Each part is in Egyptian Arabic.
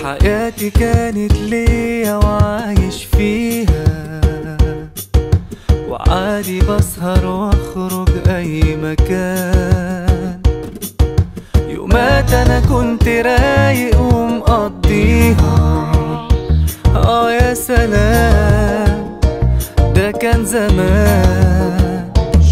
حياتي كانت ليا وعايش فيها وعادي بسهر واخرج اي مكان يومات انا كنت رايق ومقضيها اه يا سلام ده كان زمان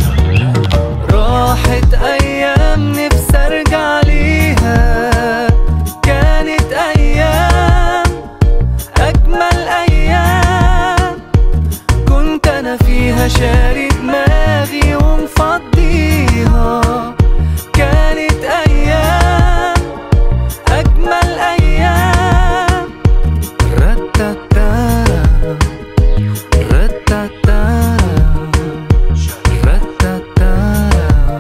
راحت ايام نفسي ارجع ليها كانت ايام اجمل ايام كنت انا فيها شاري دماغي ومفضيها كانت ايام اجمل ايام رتتارا رتتارا رتتارا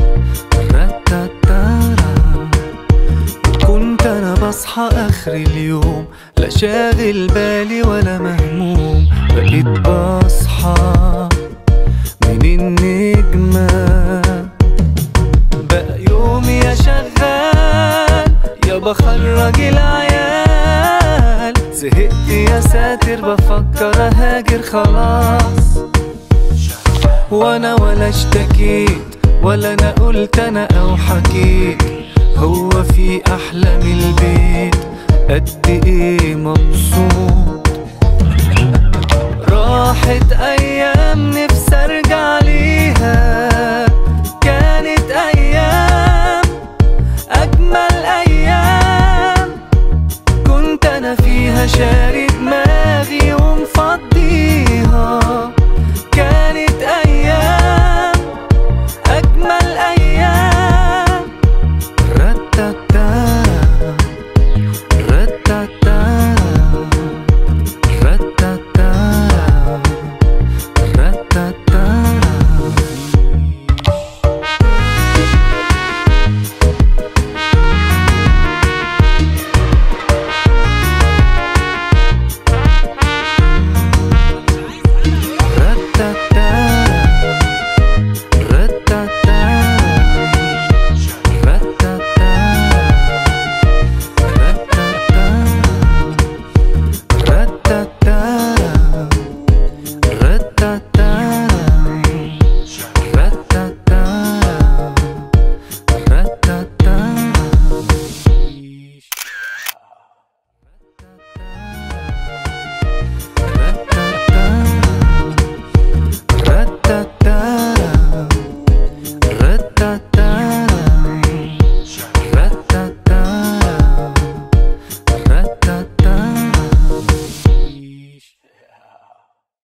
رتتارا كنت انا بصحى اخر اليوم لا شاغل بالي ولا مهموم بقيت بصحى من النجمة بقى يومي يا شغال يا بخرج العيال زهقت يا ساتر بفكر اهاجر خلاص وانا ولا اشتكيت ولا انا قلت انا او حكيت هو في احلى من البيت قد ايه مبسوط راحت ايام نفسي ارجع ليها كانت ايام اجمل ايام كنت انا فيها شاري